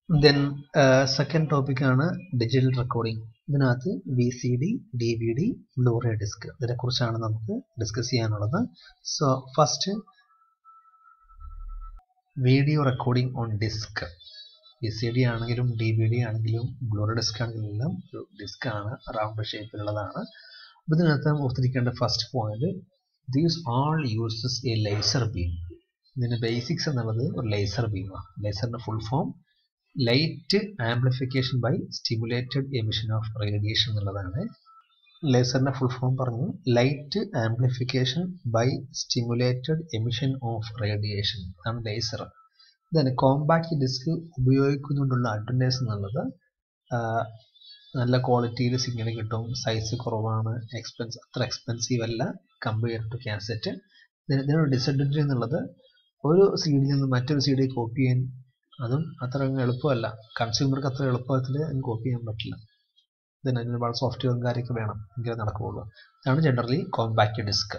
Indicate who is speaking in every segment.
Speaker 1: then second ടോപ്പിക്കാണ് digital recording ഇതിനകത്ത് V C D D V D blu ray disc ഇതിനെക്കുറിച്ചാണ് നമുക്ക് ഡിസ്കസ് ചെയ്യാനുള്ളത് so first video recording on disc V C D ആണെങ്കിലും D V D ആണെങ്കിലും blu ray disc ആണെങ്കിലും എല്ലാം ഒരു ഡിസ്ക് ആണ് റൗണ്ട് ഷേപ്പിലുള്ളതാണ് അപ്പോൾ ഇതിനകത്ത് ഓർത്തിരിക്കേണ്ട first point these all uses a laser beam ഇതിൻ്റെ ബേസിക്സ് എന്നുള്ളത് ഒരു ലേസർ ബീമാണ് ലേസറിൻ്റെ full form light amplification by stimulated emission of radiation എന്നുള്ളതാണ് ലേസറിന്റെ ഫുൾ ഫോം പറഞ്ഞു light amplification by stimulated emission of radiation അതാണ് ലേസർ ഇതാണ് കോമ്പാക്ട് ഡിസ്ക് ഉപയോഗിക്കുന്നതുകൊണ്ടുള്ള അഡ്വാൻറ്റേജ് എന്നുള്ളത് നല്ല ക്വാളിറ്റിയിൽ സിഗ്നൽ കിട്ടും സൈസ് കുറവാണ് എക്സ്പെൻസ് അത്ര എക്സ്പെൻസീവ് അല്ല കമ്പയർ ടു കാസറ്റ് ഇതിനൊരു ഡിസഡ്വാൻറ്റേജ് എന്നുള്ളത് ഒരു സി ഡിയിൽ നിന്ന് മറ്റൊരു സി ഡി കോപ്പി ചെയ്യാൻ അതും അത്ര എളുപ്പമല്ല കൺസ്യൂമർക്ക് അത്ര എളുപ്പത്തിൽ കോപ്പി ചെയ്യാൻ പറ്റില്ല ഇതിന് അതിന് ഒരുപാട് സോഫ്റ്റ്വെയറും കാര്യമൊക്കെ വേണം എങ്കിലേ നടക്കുകയുള്ളൂ ഇതാണ് generally compact disc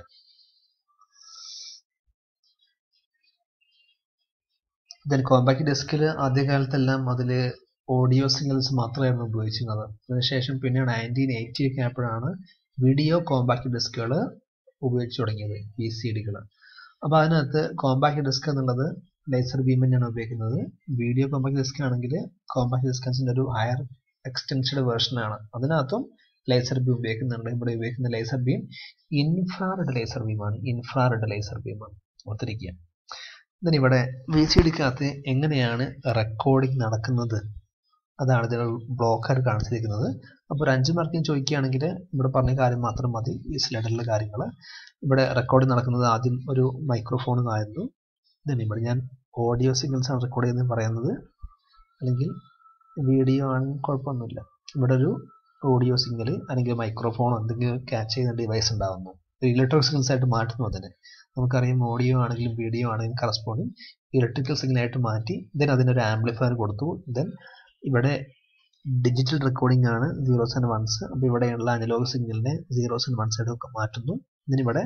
Speaker 1: then compact ഡിസ്കിൽ ആദ്യകാലത്തെല്ലാം അതിൽ ഓഡിയോ സിഗ്നൽസ് മാത്രമായിരുന്നു ഉപയോഗിച്ചിരുന്നത് അതിനുശേഷം പിന്നെ നയൻറ്റീൻ എയ്റ്റി ഒക്കെ ആയപ്പോഴാണ് വീഡിയോ കോമ്പാക്ട് ഡിസ്കുകൾ ഉപയോഗിച്ച് തുടങ്ങിയത് വി സി ഡികൾ അപ്പോൾ അതിനകത്ത് കോമ്പാക്ട് ഡിസ്ക് എന്നുള്ളത് ലേസർ ബീം തന്നെയാണ് ഉപയോഗിക്കുന്നത് വീഡിയോ കോമ്പാക്ട് ഡിസ്ക് ആണെങ്കിൽ കോമ്പാക്ട് ഡിസ്കൻസിൻ്റെ ഒരു ഹയർ എക്സ്റ്റൻഷഡ് വേർഷനാണ് അതിനകത്തും ലേസർ ബീം ഉപയോഗിക്കുന്നുണ്ട് ഇവിടെ ഉപയോഗിക്കുന്ന ലേസർ ബീം ഇൻഫ്രാറെഡ് ലേസർ ബീമാണ് ഇൻഫ്രാറെഡ് ലേസർ ബീമാണ് ഓർത്തിരിക്കുക ഇതിന് ഇവിടെ വി സി ഡിക്കകത്ത് എങ്ങനെയാണ് റെക്കോർഡിംഗ് നടക്കുന്നത് അതാണ് ഇതിൽ ബ്ലോക്കായിട്ട് കാണിച്ചിരിക്കുന്നത് അപ്പോൾ ഒരു അഞ്ച് മാർക്കിന് ചോദിക്കുകയാണെങ്കിൽ ഇവിടെ പറഞ്ഞ കാര്യം മാത്രം മതി ഈ സ്ലൈഡിലുള്ള കാര്യങ്ങൾ ഇവിടെ റെക്കോർഡിംഗ് നടക്കുന്നത് ആദ്യം ഒരു മൈക്രോഫോണായിരുന്നു ഇതിന് ഇവിടെ ഞാൻ ഓഡിയോ സിഗ്നൽസ് ആണ് റെക്കോർഡ് ചെയ്യുന്നത് പറയുന്നത് അല്ലെങ്കിൽ വീഡിയോ ആണെങ്കിൽ കുഴപ്പമൊന്നുമില്ല ഇവിടെ ഒരു ഓഡിയോ സിഗ്നൽ അല്ലെങ്കിൽ മൈക്രോഫോൺ എന്തെങ്കിലും ക്യാച്ച് ചെയ്യുന്ന ഡിവൈസ് ഉണ്ടാകുന്നു ഇലക്ട്രിക് സിഗ്നൽസ് ആയിട്ട് മാറ്റുന്നു അതിന് നമുക്കറിയാം ഓഡിയോ ആണെങ്കിലും വീഡിയോ ആണെങ്കിലും കറസ്പോണ്ടിങ് ഇലക്ട്രിക്കൽ സിഗ്നൽ ആയിട്ട് മാറ്റി ദെൻ അതിനൊരു ആംപ്ലിഫയർ കൊടുത്തു ദെൻ ഇവിടെ ഡിജിറ്റൽ റെക്കോർഡിംഗ് ആണ് സീറോസ് ആൻഡ് വൺസ് അപ്പോൾ ഇവിടെയുള്ള അനലോഗ് സിഗ്നലിനെ സീറോസ് ആൻഡ് വൺസ് ആയിട്ട് മാറ്റുന്നു ഇതിനിവിടെ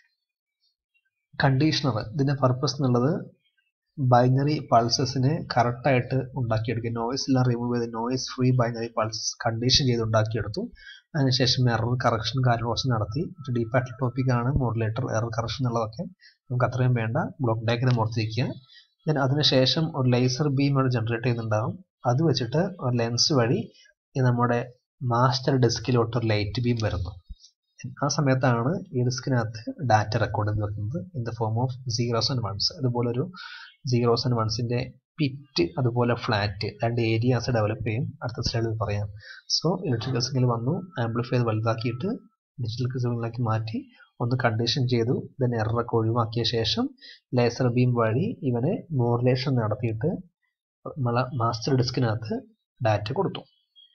Speaker 1: കണ്ടീഷണർ ഇതിന്റെ പർപ്പസ് എന്നുള്ളത് ബൈനറി പൾസസിനെ കറക്റ്റായിട്ട് ഉണ്ടാക്കിയെടുക്കുക നോയ്സ് എല്ലാം റിമൂവ് ചെയ്ത് noise free binary pulses condition ചെയ്ത് ഉണ്ടാക്കിയെടുത്തു അതിനുശേഷം എറർ കറക്ഷൻ കാര്യങ്ങളൊക്കെ നടത്തി ഡീപ്പായിട്ടുള്ള ടോപ്പിക്കാണ് മോഡുലേറ്റർ എറർ കറക്ഷൻ എന്നുള്ളതൊക്കെ നമുക്ക് അത്രയും വേണ്ട ബ്ലോക്ക് ഡയഗ്രാം ഓർത്തിരിക്കുക ദെൻ അതിനുശേഷം ഒരു ലേസർ ബീം ആണ് ജനറേറ്റ് ചെയ്യുന്നുണ്ടാകും അത് വെച്ചിട്ട് ഒരു ലെൻസ് വഴി നമ്മുടെ മാസ്റ്റർ ഡിസ്കിലോട്ട് ഒരു ലൈറ്റ് ബീം വരുന്നു ആ സമയത്താണ് ഈ ഡിസ്കിനകത്ത് ഡാറ്റ റെക്കോർഡ് ചെയ്ത് വെക്കുന്നത് in the form of zeros and ones അതുപോലെ ഒരു സീറോസ് ആൻഡ് വൺസിന്റെ പിറ്റ് അതുപോലെ ഫ്ലാറ്റ് രണ്ട് ഏരിയാസ് ഡെവലപ്പ് ചെയ്യും അടുത്ത സ്ലൈഡിൽ പറയാം സോ ഇലക്ട്രിക്കൽ സിഗ്നൽ വന്നു ആംപ്ലിഫൈ ചെയ്ത് വലുതാക്കിയിട്ട് ഡിജിറ്റൽ സിഗ്നലാക്കി മാറ്റി ഒന്ന് കണ്ടീഷൻ ചെയ്തു ദെൻ എററൊക്കെ ഒഴിവാക്കിയ ശേഷം ലേസർ ബീം വഴി ഇവനെ മോഡുലേഷൻ നടത്തിയിട്ട് നമ്മളെ മാസ്റ്റർ ഡിസ്കിനകത്ത് ഡാറ്റ കൊടുത്തു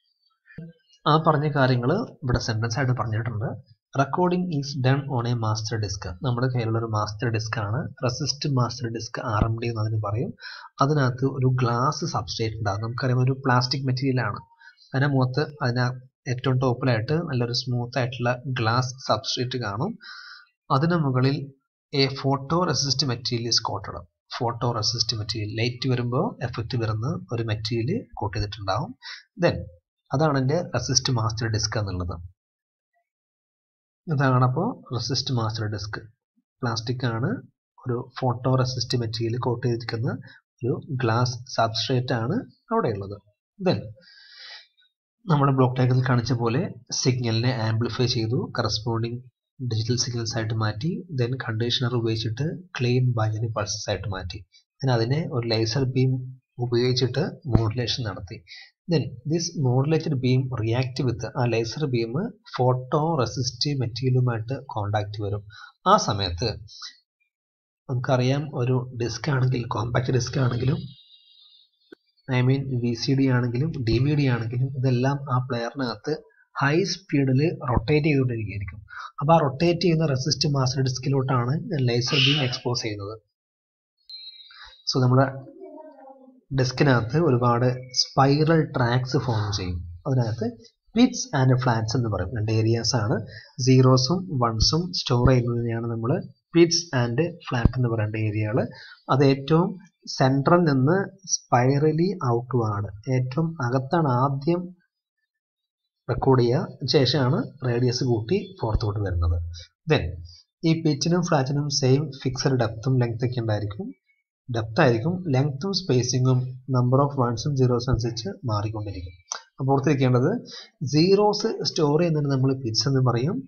Speaker 1: ആ പറഞ്ഞ കാര്യങ്ങൾ ഇവിടെ സെൻറ്റൻസ് ആയിട്ട് പറഞ്ഞിട്ടുണ്ട് recording is done on a master disc നമ്മുടെ കയ്യിലുള്ള ഒരു മാസ്റ്റർ ഡിസ്ക് ആണ് resist master disc R M D എന്ന് അതിന് പറയും അതിനകത്ത് ഒരു ഗ്ലാസ് സബ്സ്ട്രേറ്റ് ഉണ്ടാകും നമുക്കറിയാം ഒരു പ്ലാസ്റ്റിക് മെറ്റീരിയൽ ആണ് അതിൻ്റെ മുഖത്ത് അതിന് ഏറ്റവും ടോപ്പിലായിട്ട് നല്ലൊരു സ്മൂത്ത് ആയിട്ടുള്ള ഗ്ലാസ് സബ്സ്ട്രേറ്റ് കാണും അതിന് മുകളിൽ a photo resist material is coated photo resist material light വരുമ്പോൾ എഫക്റ്റ് വരുന്ന ഒരു മെറ്റീരിയൽ കോട്ട് ചെയ്തിട്ടുണ്ടാവും ദെൻ അതാണ് എൻ്റെ റെസിസ്റ്റ് മാസ്റ്റർ ഡിസ്ക് എന്നുള്ളത് ഇതാണ് അപ്പോൾ റെസിസ്റ്റ് മാസ്റ്റർ ഡിസ്ക് പ്ലാസ്റ്റിക് ആണ് ഒരു ഫോട്ടോ റെസിസ്റ്റ് മെറ്റീരിയൽ കോട്ട് ചെയ്തിരിക്കുന്ന ഒരു ഗ്ലാസ് സബ്സ്ട്രേറ്റ് ആണ് അവിടെയുള്ളത് ദെൻ നമ്മുടെ ബ്ലോക്ക് ഡയഗ്രത്തിൽ കാണിച്ച പോലെ സിഗ്നലിനെ ആംപ്ലിഫൈ ചെയ്തു കറസ്പോണ്ടിങ് ഡിജിറ്റൽ സിഗ്നൽസ് ആയിട്ട് മാറ്റി ദെൻ കണ്ടീഷണർ ഉപയോഗിച്ചിട്ട് ക്ലീൻ ബൈനറി പൾസസ് ആയിട്ട് മാറ്റി ദെൻ അതിനെ ഒരു ലേസർ ബീം ഉപയോഗിച്ചിട്ട് മോഡുലേഷൻ നടത്തി then this modulated beam react with ആ ലേസർ ബീം ഫോട്ടോ റെസിസ്റ്റീവ് മെറ്റീരിയലുമായിട്ട് കോണ്ടാക്ട് വരും ആ സമയത്ത് നമുക്കറിയാം ഒരു ഡിസ്ക് ആണെങ്കിൽ കോമ്പാക്ട് ഡിസ്ക് ആണെങ്കിലും I mean V C D ആണെങ്കിലും ഡി വി ഡി ആണെങ്കിലും ഇതെല്ലാം ആ പ്ലെയറിനകത്ത് ഹൈ സ്പീഡിൽ റൊട്ടേറ്റ് ചെയ്തുകൊണ്ടിരിക്കുകയായിരിക്കും അപ്പോൾ ആ റൊട്ടേറ്റ് ചെയ്യുന്ന റെസിസ്റ്റ് മാസ്റ്റർ ഡിസ്കിലോട്ടാണ് ലേസർ ബീം എക്സ്പോസ് ചെയ്യുന്നത് സോ നമ്മുടെ ഡെസ്കിനകത്ത് ഒരുപാട് സ്പൈറൽ ട്രാക്സ് ഫോം ചെയ്യും അതിനകത്ത് പിറ്റ്സ് ആൻഡ് ഫ്ലാറ്റ്സ് എന്ന് പറയും രണ്ട് ഏരിയാസ് ആണ് സീറോസും വൺസും സ്റ്റോർ ചെയ്യുന്നതിനെയാണ് നമ്മൾ പിറ്റ്സ് ആൻഡ് ഫ്ലാറ്റ് എന്ന് പറയേണ്ട ഏരിയകൾ അത് ഏറ്റവും സെൻട്രൽ നിന്ന് സ്പൈറലി ഔട്ട്വാർഡ് ഏറ്റവും അകത്താണ് ആദ്യം റെക്കോർഡ് ചെയ്യുക ശേഷമാണ് റേഡിയസ് കൂട്ടി പുറത്തോട്ട് വരുന്നത് ദെൻ ഈ പിച്ചിനും ഫ്ലാറ്റിനും സെയിം ഫിക്സഡ് ഡെപ്തും ലെങ്ത് ഒക്കെ ഉണ്ടായിരിക്കും ഡെപ്ത് ആയിരിക്കും ലെങ്ത്തും സ്പേസിങ്ങും നമ്പർ ഓഫ് വൺസും സീറോസും അനുസരിച്ച് മാറിക്കൊണ്ടിരിക്കും അപ്പോൾ ഓർത്തിരിക്കേണ്ടത് സീറോസ് സ്റ്റോർ ചെയ്യുന്നതിന് നമ്മൾ പിച്ച് എന്ന് പറയും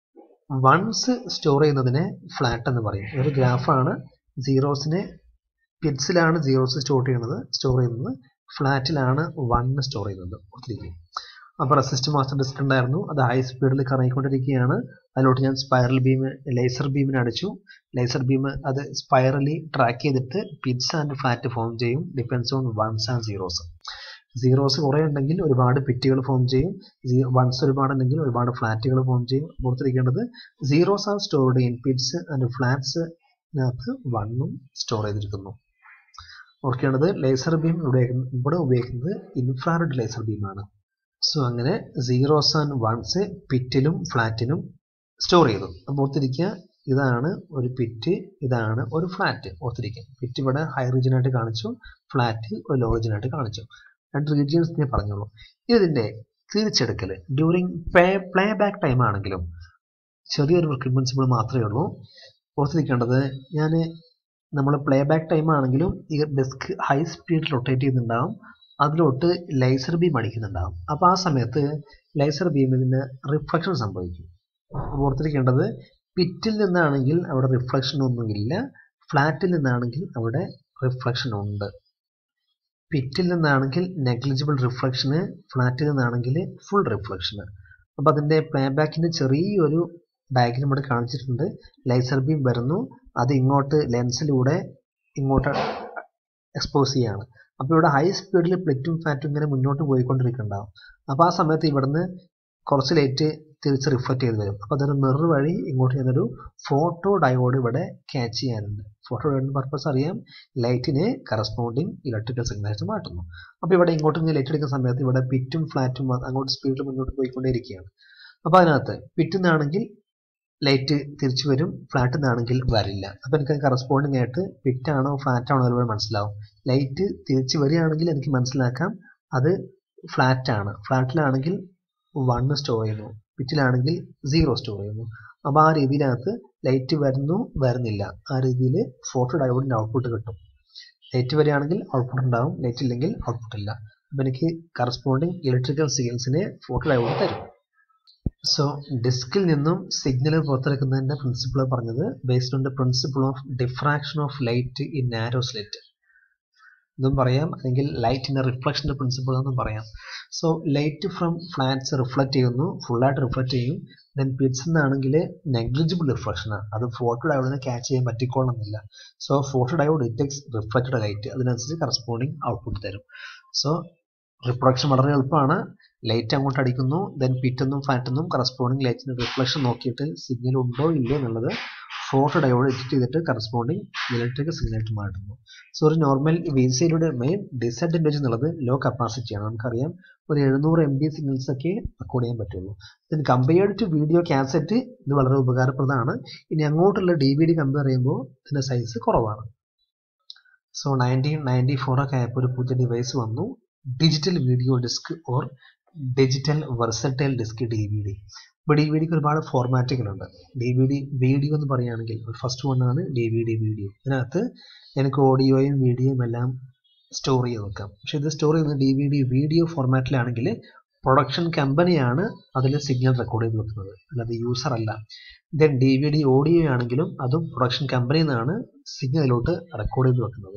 Speaker 1: വൺസ് സ്റ്റോർ ചെയ്യുന്നതിനെ ഫ്ലാറ്റ് എന്ന് പറയും ഒരു ഗ്രാഫാണ് സീറോസിനെ പിറ്റ്സിലാണ് സീറോസ് സ്റ്റോർ ചെയ്യുന്നത് സ്റ്റോർ ചെയ്യുന്നത് ഫ്ലാറ്റിലാണ് വണ്ണ് സ്റ്റോർ ചെയ്യുന്നത് ഓർത്തിരിക്കും അപ്പോൾ റെസിസ്റ്റ് മാസ്റ്റർ ഡിസ്ക് ഉണ്ടായിരുന്നു അത് ഹൈ സ്പീഡിൽ കറങ്ങിക്കൊണ്ടിരിക്കുകയാണ് അതിലോട്ട് ഞാൻ സ്പൈറൽ ബീം ലേസർ ബീമിന് അടിച്ചു ലേസർ ബീം അത് സ്പൈറലി ട്രാക്ക് ചെയ്തിട്ട് പിറ്റ്സ് ആൻഡ് ഫ്ലാറ്റ് ഫോം ചെയ്യും depends on ones and zeros zeros കുറേ ഉണ്ടെങ്കിൽ ഒരുപാട് പിറ്റുകൾ ഫോം ചെയ്യും വൺസ് ഒരുപാട് ഉണ്ടെങ്കിൽ ഒരുപാട് ഫ്ലാറ്റുകൾ ഫോം ചെയ്യും ഓർത്തിരിക്കേണ്ടത് zeros are stored in pits and ഫ്ലാറ്റ്സിനകത്ത് വണ്ണും സ്റ്റോർ ചെയ്തിരിക്കുന്നു ഓർക്കേണ്ടത് ലേസർ ബീം ഇവിടെ ഇവിടെ ഉപയോഗിക്കുന്നത് ഇൻഫ്രാറെഡ് ലേസർ ബീമാണ് സോ അങ്ങനെ സീറോസ് ആൻഡ് വൺസ് പിറ്റിലും ഫ്ലാറ്റിനും സ്റ്റോർ ചെയ്തു അപ്പോൾ ഓർത്തിരിക്കുക ഇതാണ് ഒരു പിറ്റ് ഇതാണ് ഒരു ഫ്ലാറ്റ് ഓർത്തിരിക്കുക പിറ്റ് ഇവിടെ ഹൈ റീജിയനായിട്ട് കാണിച്ചു ഫ്ലാറ്റ് ഒരു ലോ റീജിയനായിട്ട് കാണിച്ചു രണ്ട് റീജിയൻസ് ഞാൻ പറഞ്ഞോളൂ ഇതിൻ്റെ തിരിച്ചെടുക്കൽ during play play back time ആണെങ്കിലും ചെറിയൊരു വർക്കിംഗ് പ്രിൻസിപ്പിൾ മാത്രമേ ഉള്ളൂ ഓർത്തിരിക്കേണ്ടത് ഞാൻ നമ്മൾ പ്ലേ ബാക്ക് ടൈം ആണെങ്കിലും ഈ ഡെസ്ക് ഹൈ സ്പീഡിൽ റൊട്ടേറ്റ് ചെയ്യുന്നുണ്ടാവും അതിലോട്ട് ലേസർ ബീം അടിക്കുന്നുണ്ടാവും അപ്പോൾ ആ സമയത്ത് ലേസർ ബീമിന് റിഫ്ലക്ഷൻ സംഭവിക്കും ഓർത്തിരിക്കേണ്ടത് പിറ്റിൽ നിന്നാണെങ്കിൽ അവിടെ റിഫ്ലക്ഷൻ ഒന്നുമില്ല ഫ്ലാറ്റിൽ നിന്നാണെങ്കിൽ അവിടെ റിഫ്ലക്ഷൻ ഉണ്ട് പിറ്റിൽ നിന്നാണെങ്കിൽ നെഗ്ലിജിബിൾ റിഫ്ലക്ഷന് ഫ്ലാറ്റിൽ നിന്നാണെങ്കിൽ ഫുൾ റിഫ്ലക്ഷന് അപ്പോൾ അതിൻ്റെ പ്ലേ ബാക്കിൻ്റെ ചെറിയൊരു ഡയഗ്രം ഇവിടെ കാണിച്ചിട്ടുണ്ട് ലേസർ ബീം വരുന്നു അത് ഇങ്ങോട്ട് ലെൻസിലൂടെ ഇങ്ങോട്ട് എക്സ്പോസ് ചെയ്യാണ് അപ്പോൾ ഇവിടെ ഹൈ സ്പീഡിൽ പ്ലിറ്റും ഫാറ്റും ഇങ്ങനെ മുന്നോട്ട് പോയിക്കൊണ്ടിരിക്കുന്നുണ്ടാവും അപ്പോൾ ആ സമയത്ത് ഇവിടുന്ന് കുറച്ച് ലൈറ്റ് തിരിച്ച് റിഫ്ലക്റ്റ് ചെയ്ത് വരും അപ്പോൾ അതൊരു മിറർ വഴി ഇങ്ങോട്ട് ഞാനൊരു ഫോട്ടോ ഡയോഡ് ഇവിടെ ക്യാച്ച് ചെയ്യാനുണ്ട് ഫോട്ടോ ഡയോഡിൻ്റെ പർപ്പസ് അറിയാം ലൈറ്റിനെ കറസ്പോണ്ടിങ് ഇലക്ട്രിക്കൽ സിഗ്നലായിട്ട് മാറ്റുന്നു അപ്പോൾ ഇവിടെ ഇങ്ങോട്ട് ഇങ്ങനെ ലൈറ്റ് എടുക്കുന്ന സമയത്ത് ഇവിടെ പിറ്റും ഫ്ലാറ്റും അങ്ങോട്ട് സ്പീഡിൽ മുന്നോട്ട് പോയിക്കൊണ്ടേയിരിക്കുകയാണ് അപ്പോൾ അതിനകത്ത് പിറ്റുന്നാണെങ്കിൽ ലൈറ്റ് തിരിച്ചു വരും ഫ്ലാറ്റിൽ നിന്നാണെങ്കിൽ വരില്ല അപ്പോൾ എനിക്ക് കറസ്പോണ്ടിങ് ആയിട്ട് പിറ്റാണോ ഫ്ലാറ്റ് ആണോ അതുപോലെ മനസ്സിലാവും ലൈറ്റ് തിരിച്ചു വരികയാണെങ്കിൽ എനിക്ക് മനസ്സിലാക്കാം അത് ഫ്ലാറ്റ് ആണ് ഫ്ലാറ്റിലാണെങ്കിൽ വണ്ണ് സ്റ്റോർ ചെയ്യുന്നു പിറ്റിലാണെങ്കിൽ സീറോ സ്റ്റോർ ചെയ്യുന്നു അപ്പോൾ ആ രീതിയിനകത്ത് ലൈറ്റ് വരുന്നു വരുന്നില്ല ആ രീതിയിൽ ഫോട്ടോ ഡയോഡിൻ്റെ ഔട്ട്പുട്ട് കിട്ടും ലൈറ്റ് വരികയാണെങ്കിൽ ഔട്ട്പുട്ട് ഉണ്ടാവും ലൈറ്റ് ഇല്ലെങ്കിൽ ഔട്ട്പുട്ട് ഇല്ല അപ്പോൾ എനിക്ക് കറസ്പോണ്ടിങ് ഇലക്ട്രിക്കൽ സിഗ്നൽസിനെ ഫോട്ടോ ഡയോഡ് തരും സോ ഡിസ്കിൽ നിന്നും സിഗ്നൽ പുറത്തെടുക്കുന്നതിൻ്റെ പ്രിൻസിപ്പിൾ പറഞ്ഞത് based on the principle of diffraction of light in narrow slit എന്നും പറയാം അല്ലെങ്കിൽ ലൈറ്റിൻ്റെ റിഫ്ലക്ഷൻ്റെ പ്രിൻസിപ്പിൾ എന്നും പറയാം so light from flats reflect ചെയ്യുന്നു ഫുള്ളായിട്ട് റിഫ്ലക്റ്റ് ചെയ്യും ദെൻ പിറ്റ്സ് എന്നാണെങ്കിൽ നെഗ്ലിജിബിൾ റിഫ്ലക്ഷനാണ് അത് ഫോട്ടോ ഡയോഡിനെ ക്യാച്ച് ചെയ്യാൻ പറ്റിക്കോളണമെന്നില്ല so photo diode detects reflected light അതിനനുസരിച്ച് കറസ്പോണ്ടിങ് ഔട്ട്പുട്ട് തരും സോ റിപ്രൊഡക്ഷൻ വളരെ എളുപ്പമാണ് ലൈറ്റ് അങ്ങോട്ട് അടിക്കുന്നു ദെൻ പിറ്റെന്നും ഫാറ്റെന്നും കറസ്പോണ്ടിങ് ലൈറ്റിന് റിഫ്ലക്ഷൻ നോക്കിയിട്ട് സിഗ്നൽ ഉണ്ടോ ഇല്ലയോ എന്നുള്ളത് ഫോട്ടോ ഡയോഡ് എഡിറ്റ് ചെയ്തിട്ട് കറസ്പോണ്ടിങ് ഇലക്ട്രിക്കൽ സിഗ്നലായിട്ട് മാറ്റുന്നു സോ ഒരു നോർമൽ വി സിയിലൂടെ മെയിൻ ഡിസഡ്വാൻറ്റേജ് എന്നുള്ളത് ലോ കപ്പാസിറ്റിയാണ് നമുക്കറിയാം ഒരു എഴുന്നൂറ് എം ബി സിഗ്നൽസ് ഒക്കെ റെക്കോർഡ് ചെയ്യാൻ പറ്റുള്ളൂ then compared to video cassette ഇത് വളരെ ഉപകാരപ്രദമാണ് ഇനി അങ്ങോട്ടുള്ള ഡി വി ഡി കമ്പയർ ചെയ്യുമ്പോൾ ഇതിൻ്റെ സൈസ് കുറവാണ് സോ നയൻറ്റീൻ നയൻറ്റി ഫോറൊക്കെ ആയപ്പോൾ ഒരു പുതിയ ഡിവൈസ് വന്നു digital video disc or digital versatile disc D V D ഇപ്പോൾ ഡി വി ഡിക്ക് ഒരുപാട് ഫോർമാറ്റുകളുണ്ട് ഡി വി ഡി വീഡിയോ എന്ന് പറയുകയാണെങ്കിൽ ഫസ്റ്റ് വൺ ആണ് ഡി വി ഡി വീഡിയോ ഇതിനകത്ത് എനിക്ക് ഓഡിയോയും വീഡിയോയും എല്ലാം സ്റ്റോർ ചെയ്ത് വെക്കാം പക്ഷേ ഇത് സ്റ്റോർ ചെയ്യുന്നത് ഡി വി ഡി വീഡിയോ ഫോർമാറ്റിലാണെങ്കിൽ പ്രൊഡക്ഷൻ കമ്പനിയാണ് അതിൽ സിഗ്നൽ റെക്കോർഡ് ചെയ്ത് വെക്കുന്നത് അല്ലാതെ യൂസർ അല്ല then D V D audio ആണെങ്കിലും അതും പ്രൊഡക്ഷൻ കമ്പനിയിൽ നിന്നാണ് സിഗ്നലിലോട്ട് റെക്കോർഡ് ചെയ്ത് വെക്കുന്നത്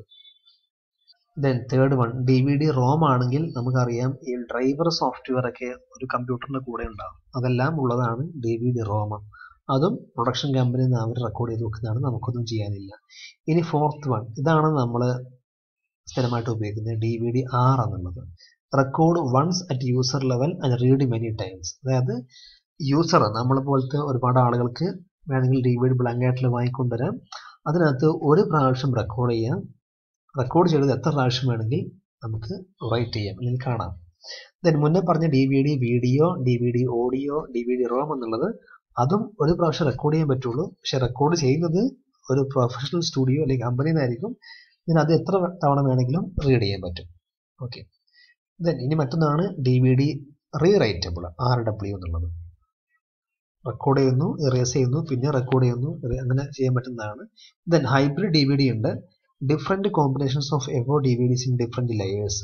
Speaker 1: then third one D V D ROM ആണെങ്കിൽ നമുക്കറിയാം ഈ ഡ്രൈവർ സോഫ്റ്റ്വെയർ ഒക്കെ ഒരു കമ്പ്യൂട്ടറിൻ്റെ കൂടെ ഉണ്ടാകും അതെല്ലാം ഉള്ളതാണ് ഡി വി ഡി റോം അതും പ്രൊഡക്ഷൻ കമ്പനിയിൽ നിന്ന് അവർ റെക്കോർഡ് ചെയ്ത് വെക്കുന്നതാണ് നമുക്കൊന്നും ചെയ്യാനില്ല ഇനി ഫോർത്ത് വൺ ഇതാണ് നമ്മൾ സ്ഥിരമായിട്ട് ഉപയോഗിക്കുന്നത് ഡി വി ഡി ആർ എന്നുള്ളത് record once at user level and read many times അതായത് യൂസർ നമ്മളെ പോലത്തെ ഒരുപാട് ആളുകൾക്ക് വേണമെങ്കിൽ ഡി വി ഡി ബ്ലാങ്ക് വാങ്ങിക്കൊണ്ടുവരാം അതിനകത്ത് ഒരു പ്രാവശ്യം റെക്കോർഡ് ചെയ്യാം റെക്കോർഡ് ചെയ്തത് എത്ര പ്രാവശ്യം വേണമെങ്കിൽ നമുക്ക് റൈറ്റ് ചെയ്യാം അല്ലെങ്കിൽ കാണാം ദെൻ മുന്നേ പറഞ്ഞ D V D video D V D audio D V D ROM എന്നുള്ളത് അതും ഒരു പ്രാവശ്യം റെക്കോർഡ് ചെയ്യാൻ പറ്റുള്ളൂ പക്ഷെ റെക്കോർഡ് ചെയ്യുന്നത് ഒരു പ്രൊഫഷണൽ സ്റ്റുഡിയോ അല്ലെങ്കിൽ കമ്പനിയിൽ നിന്നായിരിക്കും ഇതിന് അത് എത്ര തവണ വേണമെങ്കിലും റീഡ് ചെയ്യാൻ പറ്റും ഓക്കെ ദെൻ ഇനി മറ്റൊന്നാണ് D V D rewritable R W എന്നുള്ളത് റെക്കോർഡ് ചെയ്യുന്നു ഇറേസ് ചെയ്യുന്നു പിന്നെ റെക്കോർഡ് ചെയ്യുന്നു അങ്ങനെ ചെയ്യാൻ പറ്റുന്നതാണ് then hybrid D V D ഉണ്ട് ഡിഫറെൻറ്റ് കോമ്പിനേഷൻസ് ഓഫ് എവോ D V Ds in different layers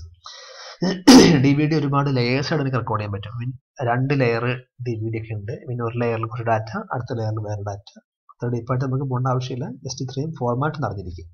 Speaker 1: D V D ഒരുപാട് ലെയേഴ്സായിട്ട് എനിക്ക് റെക്കോർഡ് ചെയ്യാൻ പറ്റും മീൻ രണ്ട് ലെയർ ഡി വി ഡി ഒക്കെ ഉണ്ട് പിന്നെ ഒരു ലെയറിൽ കുറച്ച് ഡാറ്റ അടുത്ത ലെയറിൽ വേറെ ഡാറ്റ അത്ര ഡീപ്പായിട്ട് നമുക്ക് പോകേണ്ട ആവശ്യമില്ല ജസ്റ്റ് ഇത്രയും ഫോർമാറ്റ് നടന്നിരിക്കും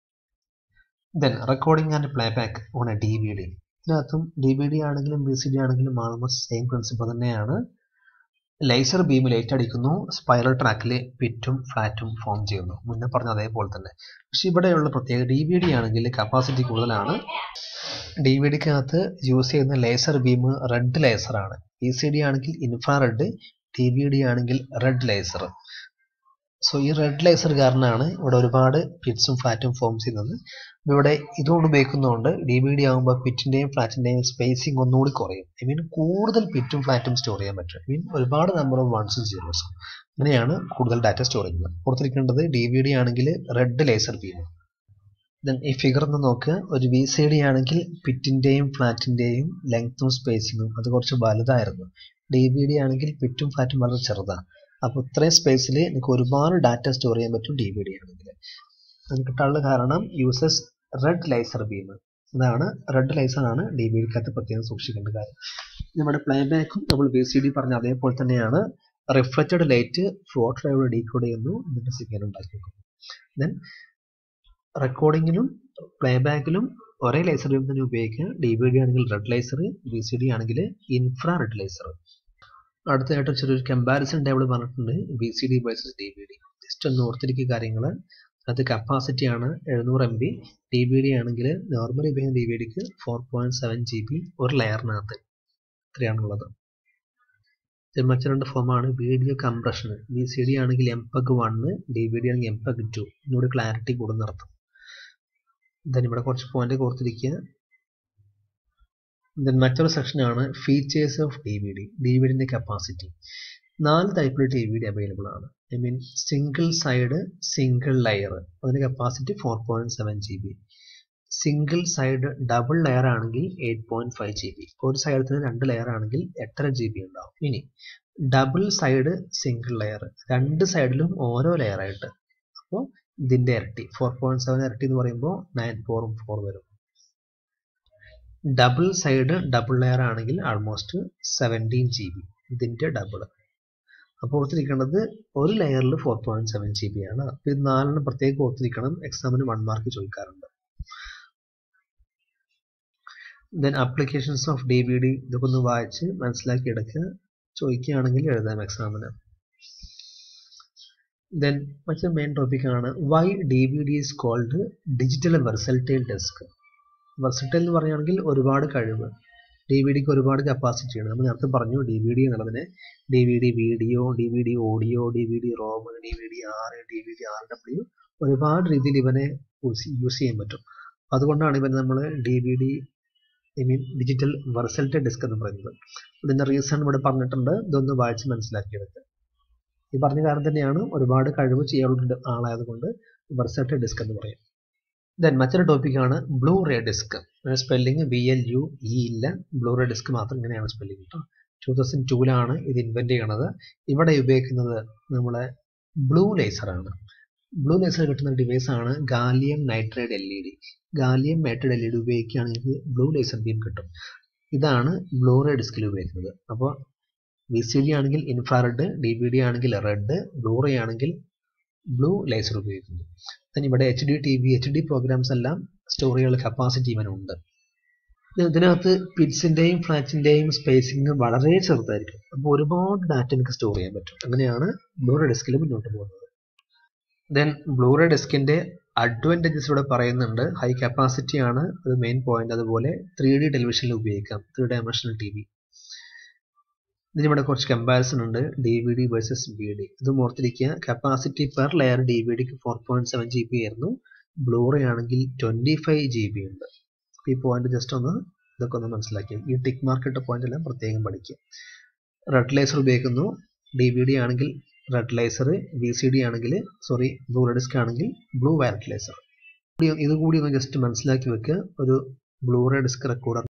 Speaker 1: then recording and play back on a D V D ഇതിനകത്തും ഡി വി ഡി ആണെങ്കിലും ബി സി ഡി ആണെങ്കിലും ആൾമോസ്റ്റ് സെയിം പ്രിൻസിപ്പിൾ തന്നെയാണ് ലേസർ ബീം ലൈറ്റ് അടിക്കുന്നു സ്പൈറൽ ട്രാക്കിൽ പിറ്റും ഫ്ലാറ്റും ഫോം ചെയ്യുന്നു മുന്നേ പറഞ്ഞ അതേപോലെ തന്നെ പക്ഷെ ഇവിടെയുള്ള പ്രത്യേക ഡി വി ഡി ആണെങ്കിൽ കപ്പാസിറ്റി കൂടുതലാണ് ഡി വി ഡിക്കകത്ത് യൂസ് ചെയ്യുന്ന ലേസർ ബീം റെഡ് ലേസറാണ് ബി സി ഡി ആണെങ്കിൽ ഇൻഫ്രാറെഡ് ഡി വി ഡി ആണെങ്കിൽ റെഡ് ലേസർ സോ ഈ റെഡ് ലേസർ കാരണമാണ് ഇവിടെ ഒരുപാട് പിറ്റ്സും ഫ്ലാറ്റും ഫോം ചെയ്യുന്നത് ഇവിടെ ഇതുകൊണ്ട് ഉപയോഗിക്കുന്നതുകൊണ്ട് ഡി വി ഡി ആകുമ്പോൾ പിറ്റിൻ്റെയും ഫ്ലാറ്റിൻ്റെയും സ്പേസിങ് ഒന്നുകൂടി കുറയും ഐ മീൻ കൂടുതൽ പിറ്റും ഫ്ലാറ്റും സ്റ്റോർ ചെയ്യാൻ പറ്റും ഐ മീൻ ഒരുപാട് നമ്പർ ഓഫ് വൺസും സീറോസും അങ്ങനെയാണ് കൂടുതൽ ഡാറ്റ സ്റ്റോർ ചെയ്യുന്നത് കൊടുത്തിരിക്കേണ്ടത് ഡി വി ഡി ആണെങ്കിൽ റെഡ് ലേസർ ബീം ദെൻ ഈ ഫിഗർ ഒന്ന് നോക്കുക ഒരു വി സി ഡി ആണെങ്കിൽ പിറ്റിൻ്റെയും ഫ്ലാറ്റിൻ്റെയും ലെങ്ത്തും സ്പേസിങ്ങും അത് കുറച്ച് വലുതായിരുന്നു ഡി വി ഡി ആണെങ്കിൽ പിറ്റും ഫ്ലാറ്റും വളരെ ചെറുതാണ് അപ്പോൾ ഇത്രയും സ്പേസിൽ എനിക്ക് ഒരുപാട് ഡാറ്റ സ്റ്റോർ ചെയ്യാൻ പറ്റും ഡി വി ഡി ആണെങ്കിൽ അത് കിട്ടാനുള്ള കാരണം യൂസസ് റെഡ് ലൈസർ ബീം ഇതാണ് റെഡ് ലൈസർ ആണ് ഡി വി ഡിക്കകത്ത് പ്രത്യേകം സൂക്ഷിക്കേണ്ട കാര്യം നമ്മുടെ പ്ലേ ബാക്കും നമ്മൾ ബി സി ഡി പറഞ്ഞ അതേപോലെ തന്നെയാണ് റിഫ്ലക്റ്റഡ് ലൈറ്റ് ഫ്ലോട്ട് ലൈവ് ഡീകോഡ് ചെയ്യുന്നു എന്നിട്ട് സിഗ്നൽ ഉണ്ടാക്കി വെക്കുന്നു ദെൻ റെക്കോർഡിങ്ങിലും പ്ലേ ബാക്കിലും ഒരേ ലൈസർ ബീം തന്നെ ഉപയോഗിക്കുക ഡി വി ഡി ആണെങ്കിൽ red laser B C D ആണെങ്കിൽ ഇൻഫ്രാ റെഡ് ലൈസർ അടുത്തതായിട്ട് ചെറിയൊരു കമ്പാരിസൺ ടേബിൾ പറഞ്ഞിട്ടുണ്ട് B C D versus D V D just ഒന്ന് ഓർത്തിരിക്കുക കാര്യങ്ങൾ അത് കപ്പാസിറ്റി ആണ് എഴുന്നൂറ് M B D V D ആണെങ്കിൽ നോർമലി ഉപയോഗിക്കുന്ന ഡി വി ഡിക്ക് four point seven G B ഒരു ലെയറിനകത്ത് ഇത്രയാണുള്ളത് മറ്റു രണ്ട് ഫോമാണ് video compression B C D ആണെങ്കിൽ MPEG one D V D ആണെങ്കിൽ എം പഗ് ടു ഇന്നുകൂടി ക്ലാരിറ്റി കൂടുന്ന അർത്ഥം ദെൻ ഇവിടെ കുറച്ച് പോയിന്റ് ഓർത്തിരിക്കുക ദെൻ മറ്റൊരു സെക്ഷനാണ് features of D V D D V ഡിൻ്റെ കപ്പാസിറ്റി നാല് ടൈപ്പിൽ ഡി വി ഡി അവൈലബിൾ ആണ് I mean single side single layer അതിൻ്റെ capacity four point seven G B single side double layer ആണെങ്കിൽ eight point five G B ഒരു സൈഡിൽ നിന്ന് രണ്ട് ലെയർ ആണെങ്കിൽ എട്ടര ജി ബി ഉണ്ടാവും ഇനി ഡബിൾ സൈഡ് സിംഗിൾ ലെയർ രണ്ട് സൈഡിലും ഓരോ ലെയർ ആയിട്ട് അപ്പോൾ ഇതിൻ്റെ ഇരട്ടി ഫോർ പോയിന്റ് സെവൻ ഇരട്ടി എന്ന് പറയുമ്പോൾ നയൻ ഫോറും ഫോർ വരും ഡബിൾ സൈഡ് ഡബിൾ ലെയർ ആണെങ്കിൽ ആൾമോസ്റ്റ് സെവൻറ്റീൻ ജി ബി ഇതിൻ്റെ ഡബിൾ അപ്പോൾ ഓർത്തിരിക്കേണ്ടത് ഒരു ലെയറിൽ four point seven G B ആണ് അപ്പോൾ ഇത് നാലെണ്ണം പ്രത്യേകം ഓർത്തിരിക്കണം എക്സാമിന് വൺ മാർക്ക് ചോദിക്കാറുണ്ട് then applications of D V D ഇതൊക്കെ ഒന്ന് വായിച്ച് മനസ്സിലാക്കി എടുക്കുക ചോദിക്കുകയാണെങ്കിൽ എഴുതാം എക്സാമിന് ദെൻ മറ്റൊരു മെയിൻ ടോപ്പിക്കാണ് why D V D is called digital versatile disc versatile എന്ന് പറയുകയാണെങ്കിൽ ഒരുപാട് കഴിവ് ഡി വി ഡിക്ക് ഒരുപാട് കപ്പാസിറ്റിയാണ് നമ്മൾ നേരത്തെ പറഞ്ഞു ഡി വി ഡി എന്നുള്ളതിന് D V D video D V D audio D V D ROM D V D R D V D R W ഒരുപാട് രീതിയിൽ ഇവനെ യൂസ് ചെയ്യാൻ പറ്റും അതുകൊണ്ടാണ് ഇവൻ നമ്മൾ D V D I mean digital versatile disc എന്ന് പറയുന്നത് ഇതിൻ്റെ റീസൺ ഇവിടെ പറഞ്ഞിട്ടുണ്ട് ഇതൊന്ന് വായിച്ച് മനസ്സിലാക്കിയെടുക്കുക ഈ പറഞ്ഞ കാര്യം തന്നെയാണ് ഒരുപാട് കഴിവ് ചെയ്യാനുള്ള ആളായതുകൊണ്ട് വെർസൽറ്റൈൽ ഡിസ്ക് എന്ന് പറയും ദെൻ മറ്റൊരു ടോപ്പിക്കാണ് Blu ray disc spelling B L U E ഇല്ല ബ്ലൂ റേ ഡിസ്ക് മാത്രം ഇങ്ങനെയാണ് സ്പെല്ലിംഗ് കേട്ടോ ടൂ തൗസൻഡ് ടൂവിലാണ് ഇത് ഇൻവെന്റ് ചെയ്യണത് ഇവിടെ ഉപയോഗിക്കുന്നത് നമ്മളെ ബ്ലൂ ലേസറാണ് ബ്ലൂ ലേസർ കിട്ടുന്ന ഡിവൈസ് ആണ് gallium nitride L E D gallium nitride L E D ഉപയോഗിക്കുകയാണെങ്കിൽ ബ്ലൂ ലേസർ ബീം കിട്ടും ഇതാണ് ബ്ലൂ റേ ഡിസ്കിൽ ഉപയോഗിക്കുന്നത് അപ്പോൾ വി സി ഡി ആണെങ്കിൽ ഇൻഫ്രാറെഡ് ഡി വി ഡി ആണെങ്കിൽ റെഡ് ബ്ലൂ റേ ആണെങ്കിൽ ബ്ലൂ ലേസർ ഉപയോഗിക്കുന്നു then ഇവിടെ H D T V H D programs എല്ലാം സ്റ്റോർ ചെയ്യാനുള്ള കപ്പാസിറ്റി ഇവനുണ്ട് ഇതിനകത്ത് പിറ്റ്സിൻ്റെയും ഫ്ലാറ്റിൻ്റെയും സ്പേസിങ് വളരെ ചെറുതായിരിക്കും അപ്പോൾ ഒരുപാട് ഡാറ്റ എനിക്ക് സ്റ്റോർ ചെയ്യാൻ പറ്റും അങ്ങനെയാണ് ബ്ലൂറേ ഡിസ്കിൽ മുന്നോട്ട് പോകുന്നത് ദെൻ ബ്ലൂറേ ഡിസ്കിൻ്റെ അഡ്വാൻറ്റേജസ് ഇവിടെ പറയുന്നുണ്ട് ഹൈ കപ്പാസിറ്റി ആണ് ഒരു മെയിൻ പോയിന്റ് അതുപോലെ ത്രീ ഡി ടെലിവിഷനിൽ ഉപയോഗിക്കാം ത്രീ ഡയമെൻഷണൽ ടി വി ഇതിനിവിടെ കുറച്ച് കമ്പാരിസൺ ഉണ്ട് D V D versus B D ഇത് ഓർത്തിരിക്കുക capacity per layer D V ഡിക്ക് four point seven G B ആയിരുന്നു ബ്ലൂറേ ആണെങ്കിൽ ട്വൻറ്റി ഫൈവ് ജി ബി ഉണ്ട് ഈ പോയിന്റ് ജസ്റ്റ് ഒന്ന് ഇതൊക്കെ ഒന്ന് മനസ്സിലാക്കി ഈ ടിക്ക് മാർക്ക് ഇട്ട പോയിന്റ് എല്ലാം പ്രത്യേകം പഠിക്കുക റെഡ് ലേസർ ഉപയോഗിക്കുന്നു ഡി വി ഡി ആണെങ്കിൽ red laser V C D ആണെങ്കിൽ സോറി ബ്ലൂ ഡിസ്ക് ആണെങ്കിൽ ബ്ലൂ വയലറ്റ് ലേസർ ഇത് കൂടി ഒന്ന് ജസ്റ്റ് മനസ്സിലാക്കി വെക്കുക ഒരു ബ്ലൂറേ ഡിസ്ക് റെക്കോർഡർ